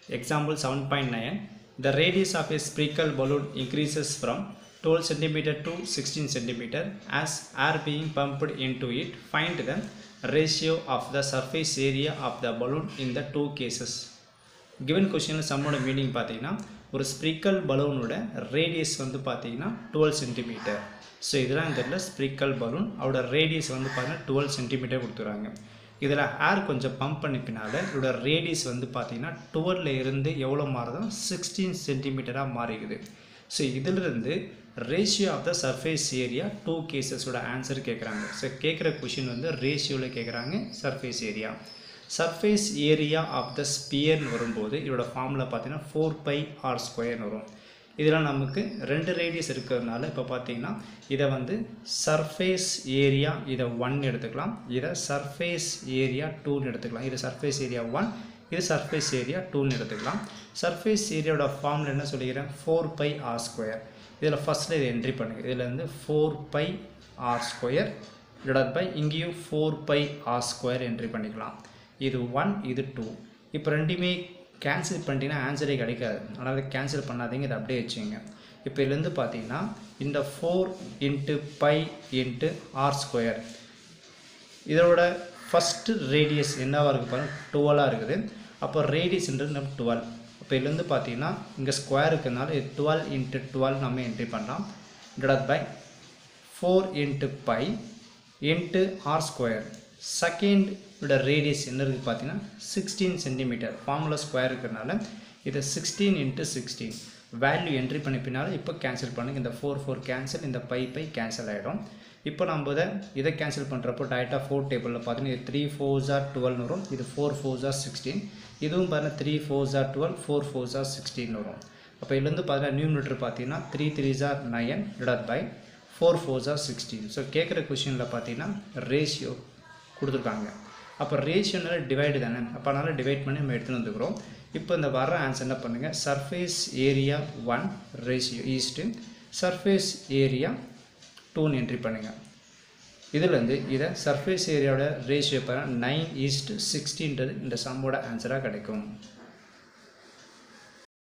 Example 7.9 The radius of a spherical balloon increases from 12 cm to 16 cm as air being pumped into it. Find the ratio of the surface area of the balloon in the two cases. Given கொஷினில் சம்மோட meaning பார்த்தீங்கன்னா ஒரு ஸ்ப்ரிக்கல் பலூனோட radius வந்து பார்த்தீங்கன்னா twelve centimetre so இதெல்லாம் இந்த இடத்துல ஸ்ப்ரிக்கல் balloon அவரோட ரேடியஸ் வந்து பார்த்தீங்கன்னா டுவெல் சென்டிமீட்டர் கொடுத்துறாங்க இதில் ஏர் கொஞ்சம் பம்ப் பண்ணிப்பினால இதோட ரேடியஸ் வந்து பார்த்தீங்கன்னா டுவெல்ல இருந்து எவ்வளோ மாறுதோ சிக்ஸ்டீன் சென்டிமீட்டராக மாறிக்குது ஸோ இதிலிருந்து ratio of the surface area two கேசஸோட ஆன்சர் கேட்குறாங்க ஸோ கேட்குற கொஷின் வந்து ரேஷியோவில் கேட்குறாங்க surface area surface area of the ஸ்பியர்னு வரும்போது இதோட ஃபார்முலா பார்த்தீங்கன்னா ஃபோர் பை ஆர் ஸ்கொயர்னு வரும் இதில் நமக்கு ரெண்டு ரேடியஸ் இருக்கிறதுனால இப்போ பார்த்தீங்கன்னா இதை வந்து சர்ஃபேஸ் ஏரியா இதை ஒன் எடுத்துக்கலாம் இதை சர்ஃபேஸ் ஏரியா டூன்னு எடுத்துக்கலாம் இது சர்ஃபேஸ் ஏரியா ஒன் இது சர்ஃபேஸ் ஏரியா டூன்னு எடுத்துக்கலாம் சர்ஃபேஸ் ஏரியாவோட ஃபார்முலா என்ன சொல்லிக்கிறேன் ஃபோர் பை ஆர் ஸ்கொயர் இதில் ஃபஸ்ட்டில் இதை என்ட்ரி பண்ணுங்க இதில் வந்து four pi r square divide by இங்கேயும் four pi r square entry பண்ணிக்கலாம் இது ஒன் இது டூ இப்போ ரெண்டுமே கேன்சல் பண்ணிட்டீங்கன்னா ஆன்சரே கிடைக்காது அதனால் கேன்சல் பண்ணாதீங்க இதை அப்படியே வச்சுங்க இப்போ இதுலேருந்து பார்த்தீங்கன்னா இந்த four into pi into r square இதோட ஃபஸ்ட்டு ரேடியஸ் என்னவாக இருக்குது பாருங்கள் டுவெலாக இருக்குது அப்போ ரேடியஸ்ன்றது நம்ம டுவெல் அப்போ இதுலேருந்து பார்த்தீங்கன்னா இங்கே ஸ்கொயர் இருக்கிறதுனால இது டுவெல் இன்ட்டு டுவெல் நம்ம என்ட்ரி பண்ணலாம் divide by four into pi into r square second இதோட ரேடியஸ் என்ன இருக்குது பார்த்தீங்கன்னா சிக்ஸ்டீன் சென்டிமீட்டர் ஃபார்முலா ஸ்கொயர் இருக்கிறதுனால இதை sixteen into sixteen value entry பண்ணி பின்னால் இப்போ கேன்சல் பண்ணுங்க இந்த ஃபோர் ஃபோர் கேன்சல் இந்த பை பை கேன்சல் ஆகிடும் இப்போ நம்ம இதை இதை கேன்சல் பண்ணுறப்போ டேரெக்டாக ஃபோர் டேபிளில் பார்த்தீங்கன்னா இது த்ரீ ஃபோர் ஜார் டுவெல்னு வரும் இது ஃபோர் ஃபோர் ஜார் சிக்ஸ்டீன் இதுவும் பாருங்கள் த்ரீ ஃபோர் ஜார் டுவெல் ஃபோர் ஃபோர் ஜார் சிக்ஸ்டீன் வரும் அப்போ இதுலேருந்து பார்த்தீங்கன்னா நியூமினேட்டர் பார்த்தீங்கன்னா த்ரீ த்ரீ ஜார் nine divide by four four ஜார் சிக்ஸ்டீன் ஸோ கேட்குற கொஷினில் பார்த்தீங்கன்னா ரேஷியோ கொடுத்துருக்காங்க அப்போ ரேஷியோனால டிவைடு தானே அப்போ அதனால் டிவைட் பண்ணி நம்ம எடுத்துகிட்டு வந்துக்கிறோம் இப்போ இந்த வர ஆன்சர் என்ன பண்ணுங்கள் surface area one ratio east surface area டூன்னு என்ட்ரி பண்ணுங்கள் இதுலேருந்து இதை சர்ஃபேஸ் ஏரியாவோட ரேஷியோ பாருங்கள் நைன் ஈஸ்ட் சிக்ஸ்டீன்றது இந்த சம்மோட ஆன்சராக கிடைக்கும்